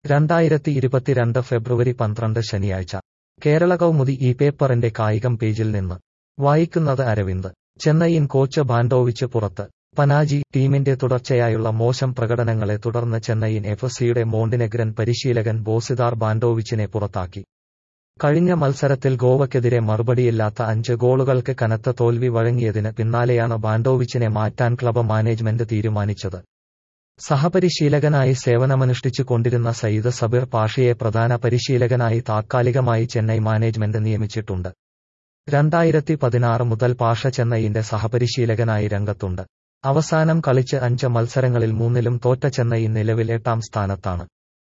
രണ്ടായിരത്തി ഇരുപത്തിരണ്ട് ഫെബ്രുവരി പന്ത്രണ്ട് ശനിയാഴ്ച കേരള കൗമുദി ഈ പേപ്പറിന്റെ കായികം പേജിൽ നിന്ന് വായിക്കുന്നത് അരവിന്ദ് ചെന്നൈയിൻ കോച്ച് ബാൻഡോവിച്ച് പുറത്ത് പനാജി ടീമിന്റെ തുടർച്ചയായുള്ള മോശം പ്രകടനങ്ങളെ തുടർന്ന് ചെന്നൈയിൻ എഫ് സിയുടെ മോണ്ടിനെഗ്രൻ പരിശീലകൻ ബോസിദാർ ബാൻഡോവിച്ചിനെ പുറത്താക്കി കഴിഞ്ഞ മത്സരത്തിൽ ഗോവയ്ക്കെതിരെ മറുപടിയില്ലാത്ത അഞ്ച് ഗോളുകൾക്ക് കനത്ത തോൽവി വഴങ്ങിയതിന് പിന്നാലെയാണ് ബാൻഡോവിച്ചിനെ മാറ്റാൻ ക്ലബ് മാനേജ്മെന്റ് തീരുമാനിച്ചത് സഹപരിശീലകനായി സേവനമനുഷ്ഠിച്ചു കൊണ്ടിരുന്ന സയ്യിദ് സബീർ പാഷയെ പ്രധാന പരിശീലകനായി താത്കാലികമായി ചെന്നൈ മാനേജ്മെന്റ് നിയമിച്ചിട്ടുണ്ട് രണ്ടായിരത്തി പതിനാറ് മുതൽ പാഷ ചെന്നൈയിന്റെ സഹപരിശീലകനായി രംഗത്തുണ്ട് അവസാനം കളിച്ച് അഞ്ച് മത്സരങ്ങളിൽ മൂന്നിലും തോറ്റ ചെന്നൈയിൻ നിലവിൽ എട്ടാം സ്ഥാനത്താണ്